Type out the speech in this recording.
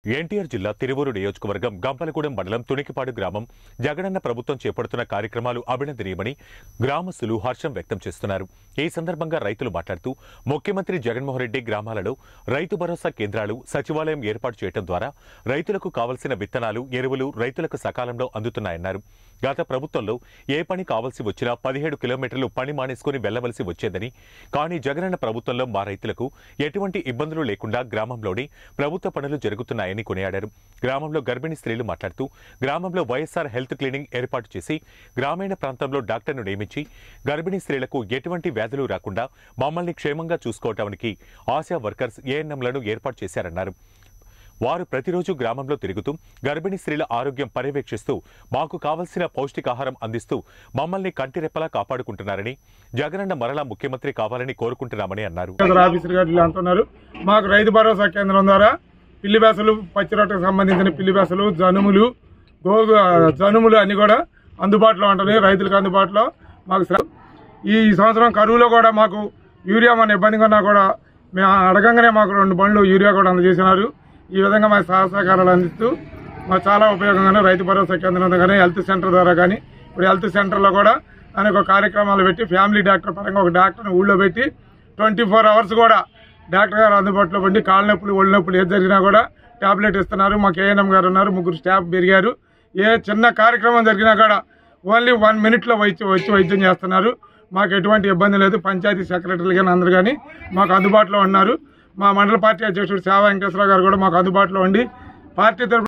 ఎన్టీఆర్ జిల్లా తిరువూరు నియోజకవర్గం గంపలగూడెం మండలం తునికిపాడు గ్రామం జగనన్న ప్రభుత్వం చేపడుతున్న కార్యక్రమాలు అభినందనీయమని గ్రామస్తులు హర్షం వ్యక్తం చేస్తున్నారు ఈ సందర్భంగా రైతులు మాట్లాడుతూ ముఖ్యమంత్రి జగన్మోహన్ రెడ్డి గ్రామాలలో రైతు భరోసా కేంద్రాలు సచివాలయం ఏర్పాటు చేయడం ద్వారా రైతులకు కావలసిన విత్తనాలు ఎరువులు రైతులకు సకాలంలో అందుతున్నాయన్నారు గత ప్రభుత్వంలో ఏ పని కావాల్సి వచ్చినా పదిహేడు కిలోమీటర్లు పని మానేసుకుని వెళ్లవలసి వచ్చేదని కానీ జగనన్న ప్రభుత్వంలో మా రైతులకు ఎటువంటి ఇబ్బందులు లేకుండా గ్రామంలోని ప్రభుత్వ పనులు జరుగుతున్నాయని కొనియాడారు గ్రామంలో గర్భిణీ స్త్రీలు మాట్లాడుతూ గ్రామంలో వైఎస్ఆర్ హెల్త్ క్లినింగ్ ఏర్పాటు చేసి గ్రామీణ ప్రాంతంలో డాక్టర్ను నియమించి గర్భిణీ స్త్రీలకు ఎటువంటి వ్యాధులు రాకుండా మమ్మల్ని క్షేమంగా చూసుకోవటానికి ఆశా వర్కర్స్ ఏఎన్ఎంలను ఏర్పాటు చేశారన్నారు వారు ప్రతిరోజు గ్రామంలో తిరుగుతూ గర్భిణీ స్త్రీల ఆరోగ్యం పర్యవేక్షిస్తూ మాకు కావలసిన పౌష్టికాహారం అందిస్తూ మమ్మల్ని కంటిరెప్పలా కాపాడుకుంటున్నారని జగనన్న మరలా ముఖ్యమంత్రి కావాలని కోరుకుంటున్నామని అన్నారు కేంద్ర ఆఫీసర్ గారు వీళ్ళు అంటున్నారు మాకు రైతు భరోసా కేంద్రం ద్వారా పిల్లి బేసలు పచ్చి రొట్టెకు సంబంధించిన పిల్లి బేసలు జనుములు గోగు జనుములు అన్ని కూడా అందుబాటులో ఉంటున్నాయి రైతులకు అందుబాటులో మాకు శ్ర- ఈ సంవత్సరం కరువులో కూడా మాకు యూరియా మన ఇబ్బందిగా ఉన్నా కూడా మేము అడగంగానే మాకు రెండు బండ్లు యూరియా కూడా అందజేసినారు ఈ విధంగా మాకు సహాయ సహకారాలు అందిస్తూ మాకు చాలా ఉపయోగంగానే రైతు భరోసా కేంద్రం కానీ హెల్త్ సెంటర్ ద్వారా కానీ ఇప్పుడు హెల్త్ సెంటర్లో కూడా అనేక కార్యక్రమాలు పెట్టి ఫ్యామిలీ డాక్టర్ పరంగా ఒక డాక్టర్ని ఊళ్ళో పెట్టి ట్వంటీ ఫోర్ అవర్స్ కూడా డాక్టర్ గారు అందుబాటులో ఉండి కాళ్ళ నొప్పులు ఒళ్ళు నొప్పులు ఏది జరిగినా కూడా టాబ్లెట్ ఇస్తున్నారు మాకు ఏఎన్ఎం గారు ఉన్నారు ముగ్గురు స్టాఫ్ పెరిగారు ఏ చిన్న కార్యక్రమం జరిగినా కూడా ఓన్లీ వన్ మినిట్లో వచ్చి వచ్చి వైద్యం చేస్తున్నారు మాకు ఎటువంటి ఇబ్బంది లేదు పంచాయతీ సెక్రటరీలు కానీ అందరు కానీ మాకు అందుబాటులో ఉన్నారు మా మండల పార్టీ అధ్యక్షుడు సేవా వెంకటేశ్వరరావు గారు కూడా మాకు అందుబాటులో ఉండి పార్టీ తరఫున